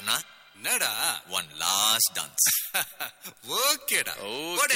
அண்ணா என்னடா one last dance ஓகேடா okay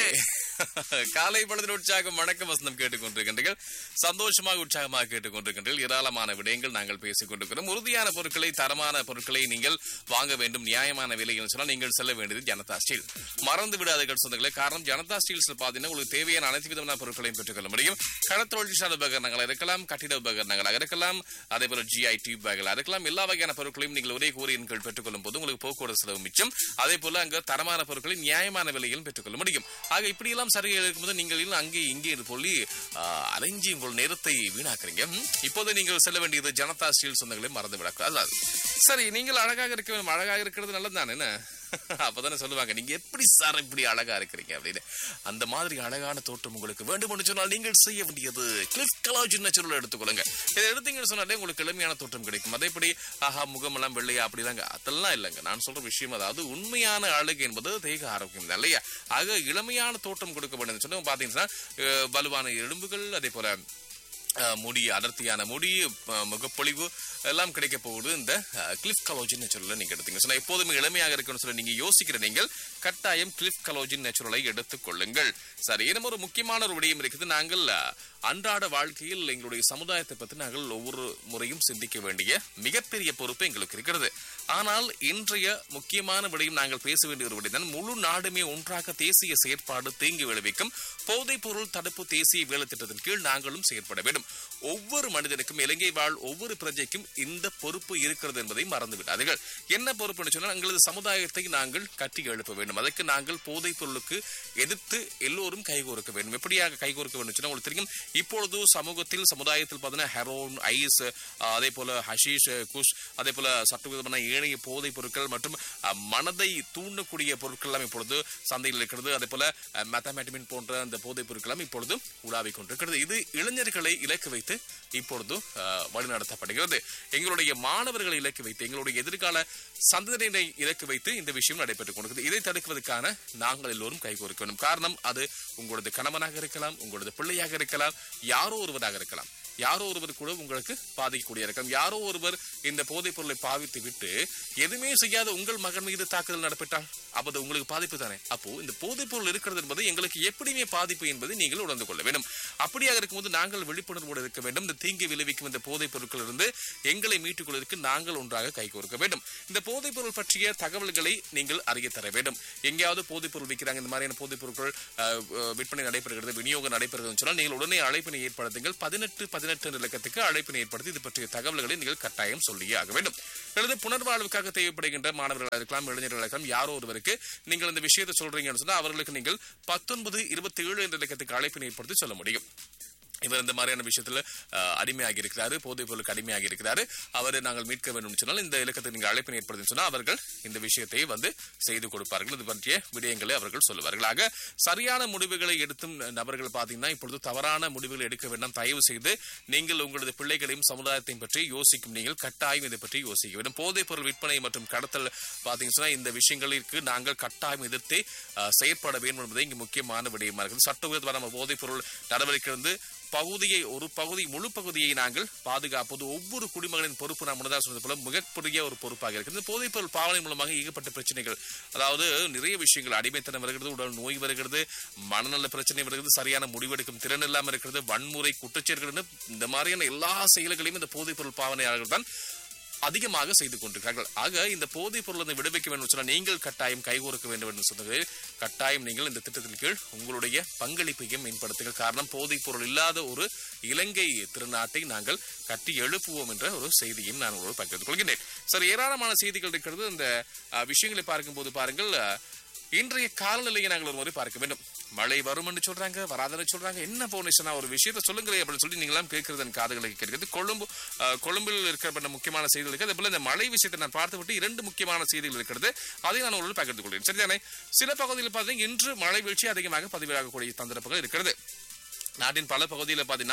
காலை பொழுதில் உற்சாகம் வணக்கம் வசந்தம் கேட்டுக்கொண்டிருக்கின்றீர்கள் சந்தோஷமாக உற்சாகமாக கேட்டுக்கொண்டிருக்கின்றீர்கள் ஏராளமான விடயங்கள் நாங்கள் பேசிக் கொண்டிருக்கிறோம் உறுதியான பொருட்களை தரமான பொருட்களை நீங்கள் வாங்க வேண்டும் நியாயமான விலையில் சொன்னால் நீங்கள் செல்ல வேண்டியது ஜனதா ஸ்டீல் மறந்து விடாதீர்கள் சொந்தங்களே காரணம் ஜனதா ஸ்டீல்ஸ்ல பாத்தீங்கன்னா உங்களுக்கு தேவையான அனைத்து விதமான பொருட்களையும் பெற்றுக்கொள்ள முடியும் கடத்தொழிற்சாலை உபகரணங்கள் இருக்கலாம் கட்டிட உபகரணங்களாக இருக்கலாம் அதே போல ஜிஐ டியூப் பேக்கள் இருக்கலாம் எல்லா வகையான பொருட்களையும் நீங்கள் ஒரே கூறியின் கீழ் பெற்றுக்கொள்ளும் போது உங்களுக்கு போக்குவரத்து செலவு மிச்சம் அதே போல அங்க தரமான பொருட்களை நியாயமான விலையில் பெற்றுக்கொள்ள முடியும் ஆக இப்படியெல்லாம் சலுகைகள் இருக்கும்போது நீங்கள் இன்னும் அங்கே இங்கே இது சொல்லி அலைஞ்சி உங்கள் நேரத்தை வீணாக்குறீங்க ம், இப்போது நீங்கள் செல்ல வேண்டியது ஜனதா ஸ்டீல் சொந்தங்களை மறந்து விடக்கூடாது அதாவது சரி நீங்கள் அழகாக இருக்க வேண்டும் அழகாக இருக்கிறது நல்லது தானே என்ன அப்பதானே சொல்லுவாங்க நீங்க எப்படி சார் இப்படி அழகா இருக்கிறீங்க அப்படின்னு அந்த மாதிரி அழகான தோற்றம் உங்களுக்கு வேண்டும் சொன்னால் நீங்கள் செய்ய வேண்டியது கிளிஃப் கலாஜ் நேச்சுரல் எடுத்துக்கொள்ளுங்க இதை எடுத்தீங்கன்னு சொன்னாலே உங்களுக்கு எளிமையான தோற்றம் கிடைக்கும் அதேபடி ஆஹா முகமெல்லாம் வெள்ளையா அப்படிலாங்க அதெல்லாம் இல்லைங்க நான் சொல்ற விஷயம் அதாவது உண்மையான அழகு என்பது தேக ஆரோக்கியம் தான் இல்லையா ஆக இளமையான தோற்றம் கொடுக்க வேண்டும் சொன்னா பாத்தீங்கன்னா அஹ், வலுவான எலும்புகள் அதே போல அஹ், முடி அடர்த்தியான முடி அஹ், முகப்பொழிவு எல்லாம் கிடைக்க போகுது இந்த கிளிஃப் கலோஜின் நேச்சுரல் நீங்க எடுத்தீங்க சொன்னா எப்போதுமே இளமையாக இருக்கணும்னு சொல்லி நீங்க யோசிக்கிற நீங்கள் கட்டாயம் கிளிஃப் கலோஜின் நேச்சுரலை எடுத்துக் கொள்ளுங்கள் சரி இன்னும் ஒரு முக்கியமான ஒரு விடயம் இருக்குது நாங்கள் அஹ், அன்றாட வாழ்க்கையில் எங்களுடைய சமுதாயத்தை பற்றி நாங்கள் ஒவ்வொரு முறையும் சிந்திக்க வேண்டிய மிகப்பெரிய பொறுப்பு எங்களுக்கு இருக்கிறது ஆனால் இன்றைய முக்கியமான விடயம் நாங்கள் பேச வேண்டிய ஒரு விடயம் தான் முழு நாடுமே ஒன்றாக தேசிய செயற்பாடு தீங்கு விளைவிக்கும் போதைப் பொருள் தடுப்பு தேசிய வேலை திட்டத்தின் கீழ் நாங்களும் செயற்பட வேண்டும் ஒவ்வொரு மனிதனுக்கும் இலங்கை வாழ் ஒவ்வொரு பிரஜைக்கும் இந்த பொறுப்பு இருக்கிறது என்பதை மறந்து விடாதீர்கள் என்ன பொறுப்புன்னு சொன்னால் எங்களது சமுதாயத்தை நாங்கள் கட்டி எழுப்ப வேண்டும் அதற்கு நாங்கள் போதைப் பொருளுக்கு எதிர்த்து எல்லோரும் கைகோர்க்க வேண்டும் எப்படியாக கைகோர்க்க வேண்டும் சொன்னால் உங்களுக்கு தெரியும் இப்பொழுது சமூகத்தில் சமுதாயத்தில் பார்த்தீங்கன்னா ஹெரோன் ஐஸ் அதே போல ஹஷீஷ் குஷ் அதே போல சட்டவிதமான ஏனைய போதைப் பொருட்கள் மற்றும் அஹ், மனதை தூண்டக்கூடிய பொருட்கள் எல்லாம் இப்பொழுது சந்தையில் இருக்கிறது அதே போல மெத்தமேட்டமின் போன்ற அந்த போதைப் பொருட்கள் எல்லாம் இப்பொழுது உலாவிக் கொண்டிருக்கிறது இது இளைஞர்களை இலக்கு வைத்து இப்பொழுது அஹ், வழிநடத்தப்படுகிறது எங்களுடைய மாணவர்களை இலக்கு வைத்து எங்களுடைய எதிர்கால சந்ததியினை இலக்கு வைத்து இந்த விஷயம் நடைபெற்றுக் கொண்டிருக்கிறது இதை தடுக்குவதற்கான நாங்கள் எல்லோரும் கைகோர்க்க வேண்டும் காரணம் அது உங்களது கணவனாக இருக்கலாம் உங்களது பிள்ளையாக இருக்கலாம் யாரோ ஒருவராக இருக்கலாம் யாரோ ஒருவர் கூட உங்களுக்கு பாதிக்கக்கூடிய இருக்கலாம் யாரோ ஒருவர் இந்த போதைப் பொருளை பாவித்து விட்டு எதுவுமே செய்யாத உங்கள் மகன் மீது தாக்குதல் நடப்பிட்டால் அப்ப அது உங்களுக்கு பாதிப்பு தானே அப்போ இந்த போதைப் பொருள் இருக்கிறது என்பது எங்களுக்கு எப்படியுமே பாதிப்பு என்பதை நீங்கள் உணர்ந்து கொள்ள வேண்டும் அப்படியாக இருக்கும்போது நாங்கள் விழிப்புணர்வோடு இருக்க வேண்டும் இந்த தீங்கை விளைவிக்கும் இந்த போதைப் பொருட்கள் இருந்து எங்களை மீட்டுக் கொள்வதற்கு நாங்கள் ஒன்றாக கைகோர்க்க வேண்டும் இந்த போதைப் பொருள் பற்றிய தகவல்களை நீங்கள் அறிய தர வேண்டும் எங்கேயாவது போதைப் பொருள் விற்கிறாங்க இந்த மாதிரியான போதைப் பொருட்கள் அஹ், அஹ், விற்பனை நடைபெறுகிறது விநியோகம் நடைபெறுகிறது சொன்னால் நீங்கள் உடனே அழைப்பினை ஏற்படுத்துங்கள் பதினெட்டு பதினெட்டு இலக்கத்துக்கு அழைப்பினை ஏற்படுத்தி இது பற்றிய தகவல்களை நீங்கள் கட்டாயம் சொல்லியே ஆக வேண்டும் அல்லது புனர்வாழ்வுக்காக தேவைப்படுகின்ற மாணவர்களாக இருக்கலாம் இளைஞர்களாக இருக்கலாம் யாரோ ஒருவருக்கு நீங்கள் இந்த விஷயத்தை சொல்றீங்கன்னு சொன்னா அவர்களுக்கு நீங்கள் பத்தொன்பது இருபத்தி ஏழு என்ற இலக்கத்துக்கு அழைப்பினை ஏற்படுத்தி சொல்ல முடியும் இவர் இந்த மாதிரியான விஷயத்துல அஹ், அடிமையாகி இருக்கிறாரு போதைப் பொருளுக்கு அடிமையாகி இருக்கிறாரு அவரை நாங்கள் மீட்க வேண்டும் சொன்னால் இந்த இலக்கத்தை நீங்கள் அழைப்பினை ஏற்படுத்தி சொன்னால் அவர்கள் இந்த விஷயத்தை வந்து செய்து கொடுப்பார்கள் இது பற்றிய விடயங்களை அவர்கள் சொல்லுவார்கள் ஆக சரியான முடிவுகளை எடுத்தும் நபர்கள் பார்த்தீங்கன்னா இப்பொழுது தவறான முடிவுகளை எடுக்க வேண்டாம் தயவு செய்து நீங்கள் உங்களது பிள்ளைகளையும் சமுதாயத்தையும் பற்றி யோசிக்கும் நீங்கள் கட்டாயம் இதை பற்றி யோசிக்க வேண்டும் போதைப் பொருள் விற்பனை மற்றும் கடத்தல் பார்த்தீங்கன்னா சொன்னா இந்த விஷயங்களிற்கு நாங்கள் கட்டாயம் எதிர்த்தே அஹ், செயற்பட வேண்டும் என்பதை இங்கு முக்கியமான விடயமா இருக்குது சட்டவிரோதமான போதைப் பொருள் நடவடிக்கை இருந்து பகுதியை ஒரு பகுதி முழு பகுதியை நாங்கள் பாதுகாப்பது ஒவ்வொரு குடிமகனின் பொறுப்பு நான் முன்னதாக சொன்னது போல மிகப்பெரிய ஒரு பொறுப்பாக இருக்கிறது இந்த போதைப் பொருள் பாவனை மூலமாக ஏகப்பட்ட பிரச்சனைகள் அதாவது நிறைய விஷயங்கள் அடிமைத்தனம் வருகிறது உடல் நோய் வருகிறது மனநல பிரச்சனை வருகிறது சரியான முடிவெடுக்கும் திறன் இல்லாமல் இருக்கிறது வன்முறை குற்றச்செயல்கள் இந்த மாதிரியான எல்லா செயல்களையும் இந்த போதைப் பொருள் பாவனையாளர்கள் தான் அதிகமாக செய்து கொண்டிருக்கிறார்கள் ஆக இந்த போதைப் பொருளை வந்து விடுவிக்க வேண்டும் சொன்னால் நீங்கள் கட்டாயம் கைகோர்க்க வேண்டும் என்று சொன்னது கட்டாயம் நீங்கள் இந்த திட்டத்தின் கீழ் உங்களுடைய பங்களிப்பையும் மேம்படுத்துங்கள் காரணம் போதைப் பொருள் இல்லாத ஒரு இலங்கை திருநாட்டை நாங்கள் கட்டி எழுப்புவோம் என்ற ஒரு செய்தியும் நான் உங்களோடு பகிர்ந்து கொள்கின்றேன் சரி ஏராளமான செய்திகள் இருக்கிறது இந்த அஹ், விஷயங்களை பார்க்கும்போது பாருங்கள் அஹ், இன்றைய காலநிலையை நாங்கள் ஒரு முறை பார்க்க வேண்டும் மழை வரும் என்று சொல்றாங்க வராதுன்னு சொல்றாங்க என்ன போனேஷனா ஒரு விஷயத்த சொல்லுங்களே அப்படின்னு சொல்லி நீங்களாம் கேட்கறது என் காதுகளுக்கு கேட்கிறது கொழும்பு அஹ், கொழும்பில் இருக்கிற முக்கியமான செய்திகள் இருக்கு அதே போல இந்த மழை விஷயத்தை நான் பார்த்து விட்டு இரண்டு முக்கியமான செய்திகள் இருக்கிறது அதை நான் ஒரு பகிர்ந்து கொள்கிறேன் சரிதானே சில பகுதியில் பார்த்தீங்கன்னா இன்று மழை வீழ்ச்சி அதிகமாக பதிவாகக்கூடிய சந்தர்ப்பங்கள் இருக்கிறது நாட்டின் பல பகுதியில் பார்த்தீங்கன்னா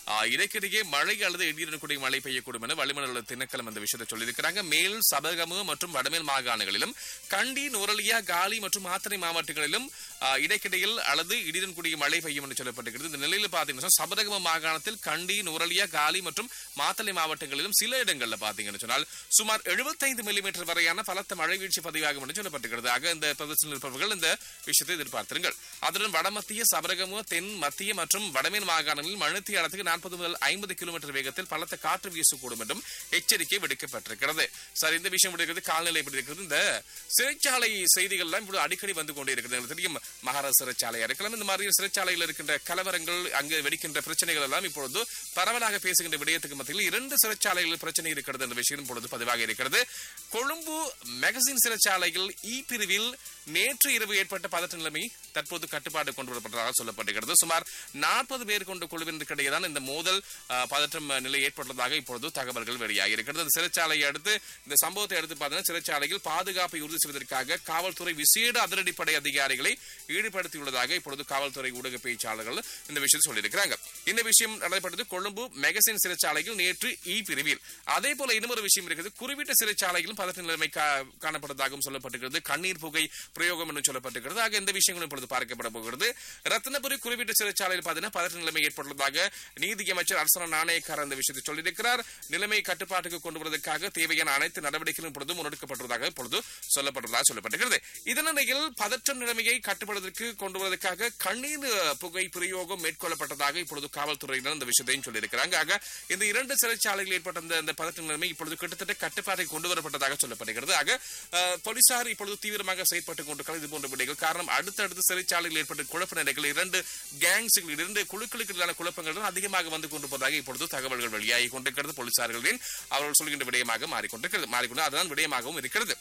ஆஹ், இடைக்கிடையே மழை அல்லது இடியுடன் கூடிய மழை பெய்யக்கூடும் என வளிமண்டல திணைக்களம் இந்த விஷயத்தை சொல்லியிருக்கிறாங்க மேல் சபகமு மற்றும் வடமேல் மாகாணங்களிலும் கண்டி நுரலியா காலி மற்றும் மாத்தறை மாவட்டங்களிலும் ஆஹ், இடைக்கிடையில் அல்லது இடியுடன் கூடிய மழை பெய்யும் என்று சொல்லப்பட்டிருக்கிறது இந்த நிலையில் பார்த்தீங்கன்னா சபரகம மாகாணத்தில் கண்டி நுரலியா காலி மற்றும் மாத்தளை மாவட்டங்களிலும் சில இடங்கள்ல பாத்தீங்கன்னு சொன்னால் சுமார் 75 மில்லிமீட்டர் வரையான பலத்த மழை வீழ்ச்சி பதிவாகும் என்று சொல்லப்பட்டிருக்கிறது ஆக இந்த பிரதேசத்தில் இருப்பவர்கள் இந்த விஷயத்தை எதிர்பார்த்திருங்கள் அதுடன் வடமத்திய சபரகமு தென் மத்திய மற்றும் வடமேல் மாகாணங்களில் மணித்தி இடத்துக்கு நாற்பது முதல் ஐம்பது கிலோமீட்டர் வேகத்தில் பலத்த காற்று வீசக்கூடும் என்றும் எச்சரிக்கை விடுக்கப்பட்டிருக்கிறது சார் இந்த விஷயம் இருக்கிறது கால்நிலை எப்படி இருக்கிறது இந்த சிறைச்சாலை செய்திகள் எல்லாம் இப்படி அடிக்கடி வந்து கொண்டே இருக்கிறது எனக்கு தெரியும் மகாராஜ் சிறைச்சாலையா இருக்கலாம் இந்த மாதிரி சிறைச்சாலையில் இருக்கின்ற கலவரங்கள் அங்கு வெடிக்கின்ற பிரச்சனைகள் எல்லாம் இப்பொழுது பரவலாக பேசுகின்ற விடயத்துக்கு மத்தியில் இரண்டு சிறைச்சாலைகளில் பிரச்சனை இருக்கிறது என்ற விஷயம் இப்பொழுது பதிவாக இருக்கிறது கொழும்பு மெகசின் சிறைச்சாலையில் இ பிரிவில் நேற்று இரவு ஏற்பட்ட பதற்ற நிலைமை தற்போது கட்டுப்பாடு கொண்டு வரப்பட்டதாக சொல்லப்பட்டிருக்கிறது சுமார் நாற்பது பேர் கொண்ட குழுவினருக்கிடையே தான் இந்த மோதல் ஆ, பதற்றம் நிலை ஏற்பட்டதாக இப்பொழுது தகவல்கள் வெளியாகி இருக்கிறது அந்த சிறைச்சாலையை அடுத்து இந்த சம்பவத்தை அடுத்து பார்த்தீங்கன்னா சிறைச்சாலையில் பாதுகாப்பை உறுதி செய்வதற்காக காவல்துறை விசேட அதிரடிப்படை அதிகாரிகளை ஈடுபடுத்தியுள்ளதாக இப்பொழுது காவல்துறை ஊடக பேச்சாளர்கள் இந்த விஷயத்தை சொல்லியிருக்கிறாங்க இந்த விஷயம் நடைபெற்றது கொழும்பு மெகசின் சிறைச்சாலையில் நேற்று இ பிரிவில் அதே போல இன்னொரு விஷயம் இருக்குது குறிப்பிட்ட சிறைச்சாலையிலும் பதற்ற நிலைமை கா- காணப்பட்டதாகவும் சொல்லப்பட்டிருக்கிறது கண்ணீர் புகை பிரயோகம் என்று சொல்லப்பட்டிருக்கிறது ஆக இந்த விஷயங்களும் இப்பொழுது பார்க்கப்பட போகிறது ரத்னபுரி குறிப்பிட்ட சிறைச்சாலையில் பார்த்தீங்கன்னா பதற்ற நிலைமை ஏற்பட்டுள்ளதாக நீதியமைச்சர் அரசன நாணயக்கார் அந்த விஷயத்தை சொல்லியிருக்கிறார் நிலைமை கட்டுப்பாட்டுக்கு கொண்டு வருவதற்காக தேவையான அனைத்து நடவடிக்கைகளும் இப்பொழுது முன்னெடுக்கப்பட்டுள்ளதாக இப்பொழுது சொல்லப்பட்டுள்ளதாக சொல்லப்பட்டிருக்கிறது இதனிடையில் பதற்ற நிலைமையை கட்டுப்படுவதற்கு கொண்டு வருவதற்காக கண்ணீர் அஹ், புகை பிரயோகம் மேற்கொள்ளப்பட்டதாக இப்பொழுது காவல்துறையினர் இந்த விஷயத்தையும் சொல்லியிருக்கிறாங்க ஆக இந்த இரண்டு சிறைச்சாலைகளில் ஏற்பட்ட அந்த- அந்த பதற்ற நிலைமை இப்பொழுது கிட்டத்தட்ட கட்டுப்பாட்டை கொண்டு வரப்பட்டதாக சொல்லப்படுகிறது ஆக அஹ், போலீசார் இப்பொழுது தீவிரமாக செயற்பட்டுக் கொண்டிருக்கிறார் இது போன்ற விடைகள் காரணம் அடுத்தடுத்து சிறைச்சாலையில் ஏற்பட்ட குழப்ப நிலைகள் இரண்டு கேங்ஸுகள் இரண்டு குழுக்களுக்கு இடையிலான குழப்பங்கள் தான் அதிகமாக வந்து கொண்டிருப்பதாக இப்பொழுது தகவல்கள் வெளியாகி கொண்டிருக்கிறது போலீசார்களின் அவர்கள் சொல்கின்ற விடயமாக மாறிக்கொண்டிருக்கிறது மாறிக்கொண்டு அதுதான் விடயமாகவும் இருக்கிறது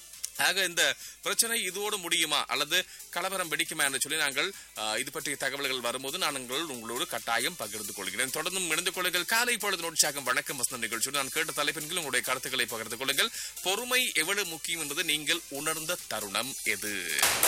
ஆக இந்த பிரச்சனை இதோடு முடியுமா அல்லது கலவரம் வெடிக்குமா என்று சொல்லி நாங்கள் ஆஹ், இது பற்றிய தகவல்கள் வரும்போது நான் உங்கள் உங்களோடு கட்டாயம் பகிர்ந்து கொள்கிறேன் தொடர்ந்தும் இணைந்து கொள்ளுங்கள் காலை பொழுது உற்சாகம் வணக்கம் வசந்த நிகழ்ச்சி நான் கேட்ட தலைப்பின்கள் உங்களுடைய கருத்துக்களை பகிர்ந்து கொள்ளுங்கள் பொறுமை எவ்வளவு முக்கியம் என்பது நீங்கள் உணர்ந்த தருணம் எது